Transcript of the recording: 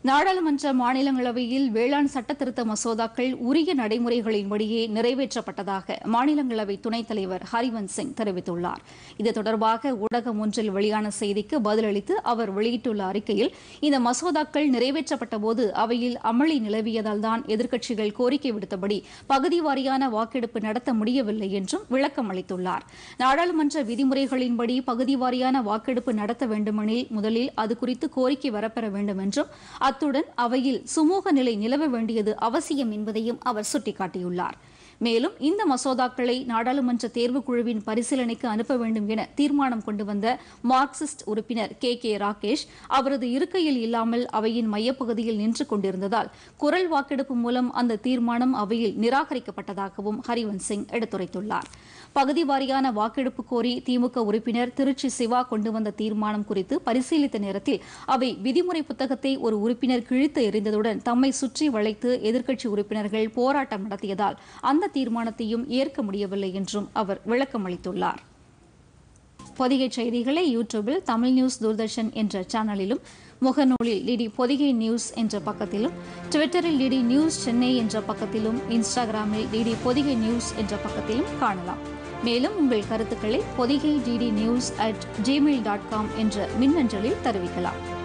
நாடாளுமன்ற மாநிலங்களவையில் வேளாண் சட்டத்திருத்த மசோதாக்கள் உரிய நடைமுறைகளின்படியே நிறைவேற்றப்பட்டதாக மாநிலங்களவை துணைத் தலைவர் ஹரிவன்ஸ் சிங் தெரிவித்துள்ளார் இது தொடர்பாக ஊடகம் ஒன்றில் வெளியான செய்திக்கு பதிலளித்து அவர் வெளியிட்டுள்ள அறிக்கையில் இந்த மசோதாக்கள் நிறைவேற்றப்பட்டபோது அவையில் அமளி நிலவியதால் தான் எதிர்க்கட்சிகள் கோரிக்கை விடுத்தபடி பகுதி வாரியான வாக்கெடுப்பு நடத்த முடியவில்லை என்றும் விளக்கம் அளித்துள்ளார் நாடாளுமன்ற விதிமுறைகளின்படி பகுதி வாரியான வாக்கெடுப்பு நடத்த வேண்டுமெனில் முதலில் அது குறித்து கோரிக்கை வரப்பெற வேண்டும் என்றும் அத்துடன் அவையில் சுமூக நிலை நிலவ வேண்டியது அவசியம் என்பதையும் அவர் சுட்டிக்காட்டியுள்ளார் மேலும் இந்த மசோதாக்களை நாடாளுமன்ற தேர்வுக்குழுவின் பரிசீலனைக்கு அனுப்ப வேண்டும் என தீர்மானம் கொண்டு வந்த மார்க்சிஸ்ட் உறுப்பினர் கே கே ராகேஷ் அவரது இருக்கையில் இல்லாமல் அவையின் மையப்பகுதியில் நின்று கொண்டிருந்ததால் குரல் வாக்கெடுப்பு மூலம் அந்த தீர்மானம் அவையில் நிராகரிக்கப்பட்டதாகவும் ஹரிவன்ஸ் சிங் எடுத்துரைத்துள்ளார் பகுதி வாரியான வாக்கெடுப்பு கோரி திமுக உறுப்பினர் திருச்சி சிவா கொண்டு வந்த தீர்மானம் குறித்து பரிசீலித்த நேரத்தில் அவை விதிமுறை புத்தகத்தை ஒரு உறுப்பினர் கிழித்து எறிந்ததுடன் தம்மை சுற்றி வளைத்து எதிர்க்கட்சி உறுப்பினர்கள் போராட்டம் நடத்தியதால் அந்த தீர்மானத்தையும் ஏற்க முடியவில்லை என்றும் அவர் விளக்கம் அளித்துள்ளார் பொதிகை செய்திகளை யூடியூபில் தமிழ் நியூஸ் தூர்தர்ஷன் என்ற சேனலிலும் முகநூலில் டிடி பொதிகை நியூஸ் என்ற பக்கத்திலும் ட்விட்டரில் டிடி நியூஸ் சென்னை என்ற பக்கத்திலும் இன்ஸ்டாகிராமில் டிடி பொதிகை நியூஸ் என்ற பக்கத்திலும் காணலாம் மேலும் உங்கள் கருத்துக்களை Podhigai DD news at Gmail dot com என்ற மின்னஞ்சலில் தெரிவிக்கலாம்